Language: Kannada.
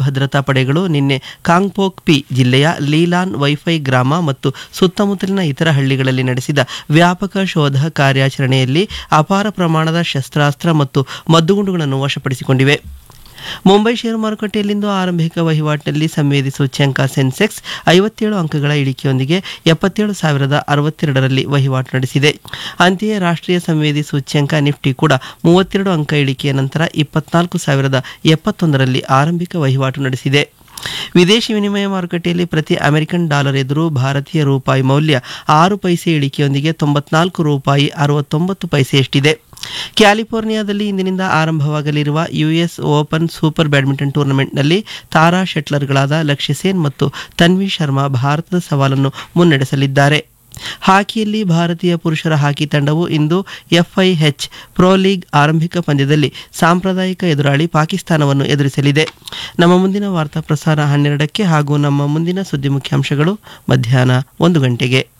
ಭದ್ರತಾ ಪಡೆಗಳು ನಿನ್ನೆ ಕಾಂಗ್ಪೋಕ್ ಪಿ ಜಿಲ್ಲೆಯ ಲೀಲಾನ್ ವೈಫೈ ಗ್ರಾಮ ಮತ್ತು ಸುತ್ತಮುತ್ತಲಿನ ಇತರ ಹಳ್ಳಿಗಳಲ್ಲಿ ನಡೆಸಿದ ವ್ಯಾಪಕ ಶೋಧ ಕಾರ್ಯಾಚರಣೆಯಲ್ಲಿ ಅಪಾರ ಪ್ರಮಾಣದ ಶಸ್ತ್ರಾಸ್ತ್ರ ಮತ್ತು ಮದ್ದುಗುಂಡುಗಳನ್ನು ವಶಪಡಿಸಿಕೊಂಡಿವೆ ಮುಂಬೈ ಷೇರು ಮಾರುಕಟ್ಟೆಯಲ್ಲಿಂದು ಆರಂಭಿಕ ವಹಿವಾಟಿನಲ್ಲಿ ಸಂವೇದಿ ಸೂಚ್ಯಂಕ ಸೆನ್ಸೆಕ್ಸ್ ಐವತ್ತೇಳು ಅಂಕಗಳ ಇಳಿಕೆಯೊಂದಿಗೆ ಎಪ್ಪತ್ತೇಳು ಸಾವಿರದ ಅರವತ್ತೆರಡರಲ್ಲಿ ವಹಿವಾಟು ನಡೆಸಿದೆ ಅಂತೆಯೇ ರಾಷ್ಟ್ರೀಯ ಸಂವೇದಿ ಸೂಚ್ಯಂಕ ನಿಫ್ಟಿ ಕೂಡ ಮೂವತ್ತೆರಡು ಅಂಕ ಇಳಿಕೆಯ ನಂತರ ಇಪ್ಪತ್ನಾಲ್ಕು ಸಾವಿರದ ಎಪ್ಪತ್ತೊಂದರಲ್ಲಿ ಆರಂಭಿಕ ವಹಿವಾಟು ನಡೆಸಿದೆ ವಿದೇಶಿ ವಿನಿಮಯ ಮಾರುಕಟ್ಟೆಯಲ್ಲಿ ಪ್ರತಿ ಅಮೆರಿಕನ್ ಡಾಲರ್ ಎದುರು ಭಾರತೀಯ ರೂಪಾಯಿ ಮೌಲ್ಯ ಆರು ಪೈಸೆ ಇಳಿಕೆಯೊಂದಿಗೆ ತೊಂಬತ್ನಾಲ್ಕು ರೂಪಾಯಿ ಅರವತ್ತೊಂಬತ್ತು ಪೈಸೆಯಷ್ಟಿದೆ ಕ್ಯಾಲಿಫೋರ್ನಿಯಾದಲ್ಲಿ ಇಂದಿನಿಂದ ಆರಂಭವಾಗಲಿರುವ ಯುಎಸ್ ಓಪನ್ ಸೂಪರ್ ಬ್ಯಾಡ್ಮಿಂಟನ್ ಟೂರ್ನಮೆಂಟ್ನಲ್ಲಿ ತಾರಾ ಶಟ್ಲರ್ಗಳಾದ ಲಕ್ಷ್ಯ ಸೇನ್ ಮತ್ತು ತನ್ವಿ ಶರ್ಮಾ ಭಾರತದ ಸವಾಲನ್ನು ಮುನ್ನಡೆಸಲಿದ್ದಾರೆ ಹಾಕಿಯಲ್ಲಿ ಭಾರತೀಯ ಪುರುಷರ ಹಾಕಿ ತಂಡವು ಇಂದು ಎಫ್ಐಎಚ್ ಪ್ರೊ ಲೀಗ್ ಆರಂಭಿಕ ಪಂದ್ಯದಲ್ಲಿ ಸಾಂಪ್ರದಾಯಿಕ ಎದುರಾಳಿ ಪಾಕಿಸ್ತಾನವನ್ನು ಎದುರಿಸಲಿದೆ ನಮ್ಮ ಮುಂದಿನ ವಾರ್ತಾ ಪ್ರಸಾರ ಹನ್ನೆರಡಕ್ಕೆ ಹಾಗೂ ನಮ್ಮ ಮುಂದಿನ ಸುದ್ದಿ ಮುಖ್ಯಾಂಶಗಳು ಮಧ್ಯಾಹ್ನ ಒಂದು ಗಂಟೆಗೆ